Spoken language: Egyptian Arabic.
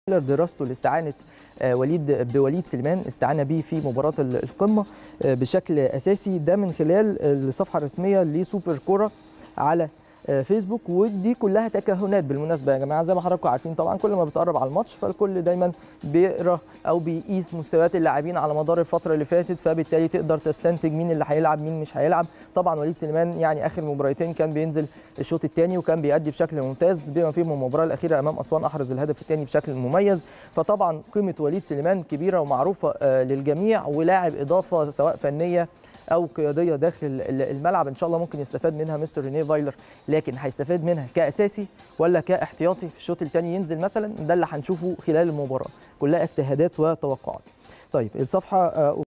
دراسته لاستعانه وليد بوليد سليمان استعان به في مباراه القمه بشكل اساسي ده من خلال الصفحه الرسميه لسوبر كوره على فيسبوك ودي كلها تكهنات بالمناسبه يا جماعه زي ما حضراتكم عارفين طبعا كل ما بتقرب على الماتش فالكل دايما بيقرا او بيقيس مستويات اللاعبين على مدار الفتره اللي فاتت فبالتالي تقدر تستنتج مين اللي هيلعب مين مش هيلعب طبعا وليد سليمان يعني اخر مباراتين كان بينزل الشوط الثاني وكان بيأدي بشكل ممتاز بما فيهم المباراه الاخيره امام اسوان احرز الهدف الثاني بشكل مميز فطبعا قيمه وليد سليمان كبيره ومعروفه للجميع ولاعب اضافه سواء فنيه او قياديه داخل الملعب ان شاء الله ممكن يستفاد منها مستر رينيه فايلر لكن هيستفاد منها كاساسي ولا كاحتياطي في الشوط الثاني ينزل مثلا ده اللي هنشوفه خلال المباراه كلها اجتهادات وتوقعات طيب الصفحه